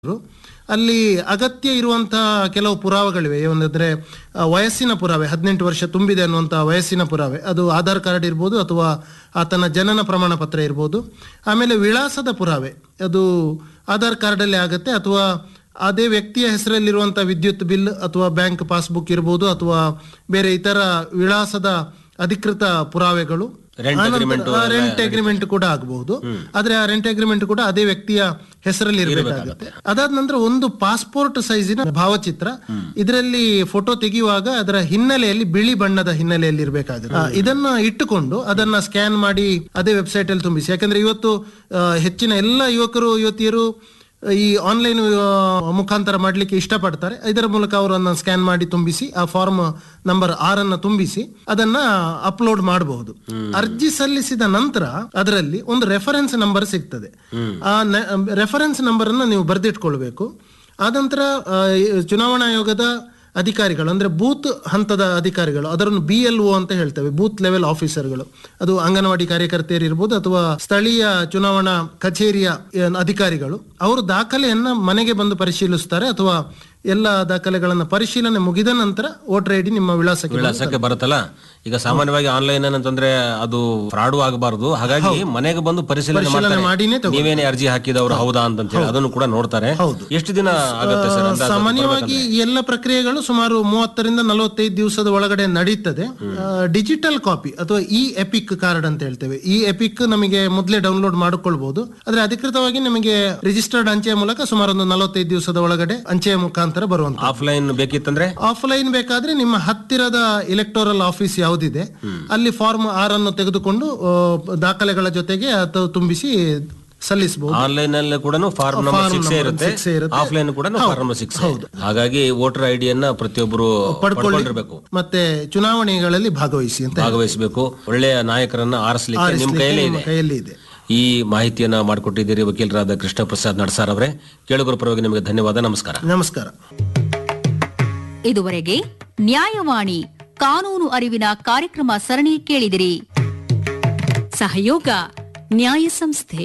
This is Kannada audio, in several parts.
ಅಲ್ಲಿ ಅಗತ್ಯ ಇರುವಂತಹ ಕೆಲವು ಪುರಾವೆಗಳಿವೆ ಏನಂದ್ರೆ ಆ, ವಯಸ್ಸಿನ ಪುರಾವೆ ಹದಿನೆಂಟು ವರ್ಷ ತುಂಬಿದೆ ಅನ್ನುವಂತಹ ವಯಸ್ಸಿನ ಪುರಾವೆ ಅದು ಆಧಾರ್ ಕಾರ್ಡ್ ಇರ್ಬೋದು ಅಥವಾ ಆತನ ಜನನ ಪ್ರಮಾಣ ಪತ್ರ ಇರ್ಬೋದು ಆಮೇಲೆ ವಿಳಾಸದ ಪುರಾವೆ ಅದು ಆಧಾರ್ ಕಾರ್ಡಲ್ಲಿ ಆಗುತ್ತೆ ಅಥವಾ ಅದೇ ವ್ಯಕ್ತಿಯ ಹೆಸರಲ್ಲಿರುವಂಥ ವಿದ್ಯುತ್ ಬಿಲ್ ಅಥವಾ ಬ್ಯಾಂಕ್ ಪಾಸ್ಬುಕ್ ಇರ್ಬೋದು ಅಥವಾ ಬೇರೆ ಇತರ ವಿಳಾಸದ ಅಧಿಕೃತ ಪುರಾವೆಗಳು Rent agreement ರೆಂಟ್ ಅಗ್ರಿಮೆಂಟ್ ಕೂಡ ಆಗಬಹುದು ಆದ್ರೆ ಆ ರೆಂಟ್ ಅಗ್ರಿಮೆಂಟ್ ಕೂಡ ಅದೇ ವ್ಯಕ್ತಿಯ ಹೆಸರಲ್ಲಿ ಇರಬೇಕಾಗುತ್ತೆ ಅದಾದ ನಂತರ ಒಂದು ಪಾಸ್ಪೋರ್ಟ್ ಸೈಜಿನ ಭಾವಚಿತ್ರ ಇದರಲ್ಲಿ ಫೋಟೋ ತೆಗೆಯುವಾಗ ಅದರ ಹಿನ್ನೆಲೆಯಲ್ಲಿ ಬಿಳಿ ಬಣ್ಣದ ಹಿನ್ನೆಲೆಯಲ್ಲಿ ಇರಬೇಕಾಗುತ್ತೆ ಆ, ಇದನ್ನ ಇಟ್ಟುಕೊಂಡು ಅದನ್ನ ಸ್ಕ್ಯಾನ್ ಮಾಡಿ ಅದೇ ವೆಬ್ಸೈಟ್ ಅಲ್ಲಿ ತುಂಬಿಸಿ ಯಾಕಂದ್ರೆ ಇವತ್ತು ಆ, ಹೆಚ್ಚಿನ ಎಲ್ಲ ಯುವಕರು ಯುವತಿಯರು ಈ ಆನ್ಲೈನ್ ಮುಖಾಂತರ ಮಾಡ್ಲಿಕ್ಕೆ ಇಷ್ಟಪಡ್ತಾರೆ ಇದರ ಮೂಲಕ ಅವರನ್ನ ಸ್ಕ್ಯಾನ್ ಮಾಡಿ ತುಂಬಿಸಿ ಆ ಫಾರ್ಮ್ ನಂಬರ್ ಆರ್ ಅನ್ನ ತುಂಬಿಸಿ ಅದನ್ನ ಅಪ್ಲೋಡ್ ಮಾಡಬಹುದು ಅರ್ಜಿ ಸಲ್ಲಿಸಿದ ನಂತರ ಅದರಲ್ಲಿ ಒಂದು ರೆಫರೆನ್ಸ್ ನಂಬರ್ ಸಿಗ್ತದೆ ಆ ರೆಫರೆನ್ಸ್ ನಂಬರ್ ಅನ್ನ ನೀವು ಬರೆದಿಟ್ಕೊಳ್ಬೇಕು ಆನಂತರ ಆ, ಈ ಚುನಾವಣಾ ಆಯೋಗದ ಅಧಿಕಾರಿಗಳು ಅಂದ್ರೆ ಬೂತ್ ಹಂತದ ಅಧಿಕಾರಿಗಳು ಅದರನ್ನು ಬಿ ಎಲ್ ಒ ಅಂತ ಹೇಳ್ತೇವೆ ಬೂತ್ ಲೆವೆಲ್ ಆಫೀಸರ್ಗಳು ಅದು ಅಂಗನವಾಡಿ ಕಾರ್ಯಕರ್ತೆಯರು ಇರ್ಬೋದು ಅಥವಾ ಸ್ಥಳೀಯ ಚುನಾವಣಾ ಕಚೇರಿಯ ಏನ್ ಅಧಿಕಾರಿಗಳು ಅವರು ದಾಖಲೆಯನ್ನ ಮನೆಗೆ ಬಂದು ಪರಿಶೀಲಿಸ್ತಾರೆ ಅಥವಾ ಎಲ್ಲ ದಾಖಲೆಗಳನ್ನ ಪರಿಶೀಲನೆ ಮುಗಿದ ನಂತರ ವೋಟರ್ ಐ ಡಿ ನಿಮ್ಮ ವಿಳಾಸಕ್ಕೆ ಬಂದು ವಿಳಾಸಕ್ಕೆ ಬರುತ್ತಲ್ಲ ಈಗ ಸಾಮಾನ್ಯವಾಗಿ ಆನ್ಲೈನ್ ಏನಂತಂದ್ರೆ ಅದು ಫ್ರಾಡು ಆಗಬಾರದು ಹಾಗಾಗಿ ಮನೆಗೆ ಬಂದು ಪರಿಶೀಲನೆ ಪರಿಶೀಲನೆ ಮಾಡಿನೇ ಮಾಡ್ತಾರೆ ನೀವೇನೇ ಅರ್ಜಿ ಹಾಕಿದವರು ಹೌದಾ ಅಂತ ಹೇಳಿ ಅದನ್ನು ಕೂಡ ನೋಡ್ತಾರೆ ಹೌದು. ಎಷ್ಟು ದಿನ ಆಗುತ್ತೆ ಸರ್ ಅಂದಾಜು? ಸಾಮಾನ್ಯವಾಗಿ ಈ ಎಲ್ಲ ಪ್ರಕ್ರಿಯೆಗಳು ಸುಮಾರು ಮೂವತ್ತರಿಂದ ನಲವತ್ತೈದು ದಿವಸದ ಒಳಗಡೆ ನಡೀತದೆ ಡಿಜಿಟಲ್ ಕಾಪಿ ಅಥವಾ ಇ ಎಪಿಕ್ ಕಾರ್ಡ್ ಅಂತ ಹೇಳ್ತೇವೆ ಈ ಎಪಿಕ್ ನಮಗೆ ಮೊದಲೇ ಡೌನ್ಲೋಡ್ ಮಾಡಿಕೊಳ್ಬಹುದು ಆದ್ರೆ ಅಧಿಕೃತವಾಗಿ ನಮಗೆ ರಿಜಿಸ್ಟರ್ಡ್ ಅಂಚೆಯ ಮೂಲಕ ಸುಮಾರು ಒಂದು ನಲವತ್ತೈದು ದಿವಸದ ಒಳಗಡೆ ಅಂಚೆಯ ಮುಖಾಂತರ ಬರುವಂತ ಆಫ್ಲೈನ್ ಬೇಕಿತ್ತಂದ್ರೆ ಆಫ್ಲೈನ್ ಬೇಕಾದ್ರೆ ನಿಮ್ಮ ಹತ್ತಿರದ ಇಲೆಕ್ಟೋರಲ್ ಆಫೀಸ್ ಯಾವುದಿದೆ ಅಲ್ಲಿ ಫಾರ್ಮ್ ಆರ್ ಅನ್ನು ತೆಗೆದುಕೊಂಡು ಆ, ದಾಖಲೆಗಳ ಜೊತೆಗೆ ಅದು ತುಂಬಿಸಿ ಸಲ್ಲಿಸಬಹುದು ಆನ್ಲೈನ್ ಅಲ್ಲಿ ಕೂಡ form number Form six number ಇರುತ್ತೆ six ಇರುತ್ತೆ. ಆಫ್ಲೈನ್ ಕೂಡ ಫಾರ್ಮ್ ಸಿಕ್ಸ್ ಹಾಗಾಗಿ ವೋಟರ್ ಐಡಿಯನ್ನ ಪ್ರತಿಯೊಬ್ಬರು ಪಡ್ಕೊಂಡಿರ್ಬೇಕು ಮತ್ತೆ ಚುನಾವಣೆಗಳಲ್ಲಿ ಭಾಗವಹಿಸಿ ಅಂತ ಭಾಗವಹಿಸಬೇಕು ಒಳ್ಳೆಯ ನಾಯಕರನ್ನ ಆರಿಸಲಿಕ್ಕೆ ನಿಮ್ ಕೈಯಲ್ಲೇ ನಿಮ್ಮ ಇದೆ ಕೈಯಲ್ಲಿ ಇದೆ ಈ ಮಾಹಿತಿಯನ್ನ ಮಾಡಿಕೊಟ್ಟಿದ್ದೀರಿ ವಕೀಲರಾದ ಕೃಷ್ಣ ಪ್ರಸಾದ್ ನಡ್ಸಾರ್ ಅವರೇ ಕೇಳುಗರ ಪರವಾಗಿ ನಿಮಗೆ ಧನ್ಯವಾದ ನಮಸ್ಕಾರ ನಮಸ್ಕಾರ ಇದುವರೆಗೆ ನ್ಯಾಯವಾಣಿ ಕಾನೂನು ಅರಿವಿನ ಕಾರ್ಯಕ್ರಮ ಸರಣಿ ಕೇಳಿದಿರಿ ಸಹಯೋಗ ನ್ಯಾಯ ಸಂಸ್ಥೆ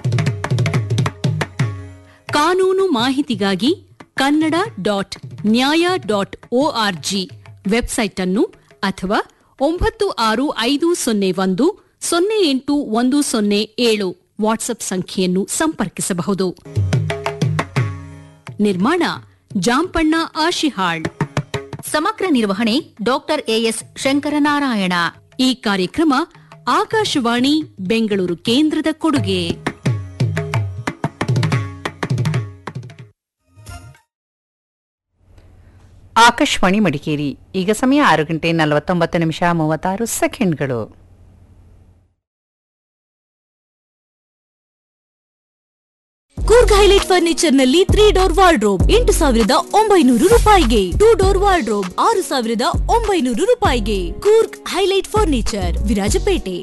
ಕಾನೂನು ಮಾಹಿತಿಗಾಗಿ Kannada dot Nyaya dot ORG website ಅನ್ನು ಅಥವಾ ಒಂಬತ್ತು ಆರು ಐದು ಸೊನ್ನೆ ಒಂದು ಸೊನ್ನೆ ಎಂಟು ಒಂದು ಸೊನ್ನೆ ಏಳು ವಾಟ್ಸ್ಆಪ್ ಸಂಖ್ಯೆಯನ್ನು ಸಂಪರ್ಕಿಸಬಹುದು ನಿರ್ಮಾಣ ಜಾಂಪಣ್ಣ ಆಶಿಹಾಳ್ ಸಮಗ್ರ ನಿರ್ವಹಣೆ ಡಾಕ್ಟರ್ ಎಎಸ್ ಶಂಕರನಾರಾಯಣ ಈ ಕಾರ್ಯಕ್ರಮ ಆಕಾಶವಾಣಿ ಬೆಂಗಳೂರು ಕೇಂದ್ರದ ಕೊಡುಗೆ ಆಕಾಶವಾಣಿ ಮಡಿಕೇರಿ ಈಗ ಸಮಯ ಆರು ಗಂಟೆ ನಲವತ್ತೊಂಬತ್ತು ನಿಮಿಷ ಮೂವತ್ತಾರು ಸೆಕೆಂಡ್ಗಳು ಕೂರ್ಗ್ ಹೈಲೈಟ್ ಫರ್ನಿಚರ್ ನಲ್ಲಿ ತ್ರೀ ಡೋರ್ ವಾರ್ಡ್ರೋಬ್ ಎಂಟು ಸಾವಿರದ ಒಂಬೈನೂರು ರೂಪಾಯಿಗೆ ಟೂ ಡೋರ್ ವಾರ್ಡ್ರೋಬ್ ಆರು ಸಾವಿರದ ಒಂಬೈನೂರು ರೂಪಾಯಿಗೆ ಕೂರ್ಗ್ ಹೈಲೈಟ್ ಫರ್ನಿಚರ್ ವಿರಾಜಪೇಟೆ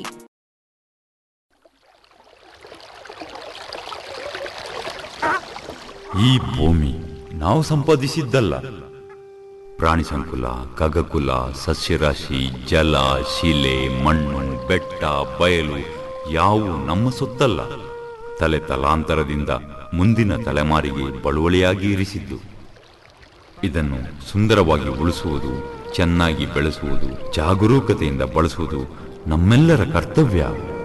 ಈ ಭೂಮಿ ನಾವು ಸಂಪಾದಿಸಿದ್ದಲ್ಲ ಪ್ರಾಣಿ ಸಂಕುಲ ಖಗಕುಲ ಸಸ್ಯರಾಶಿ ಜಲ ಶಿಲೆ ಮಣ್ಣು ಬೆಟ್ಟ ಬಯಲು ಯಾವು ನಮ್ಮ ಸೊತ್ತಲ್ಲ ತಲೆ ತಲಾಂತರದಿಂದ ಮುಂದಿನ ತಲೆಮಾರಿಗೆ ಬಳುವಳಿಯಾಗಿ ಇರಿಸಿದ್ದು ಇದನ್ನು ಸುಂದರವಾಗಿ ಉಳಿಸುವುದು ಚೆನ್ನಾಗಿ ಬೆಳೆಸುವುದು ಜಾಗರೂಕತೆಯಿಂದ ಬಳಸುವುದು ನಮ್ಮೆಲ್ಲರ ಕರ್ತವ್ಯ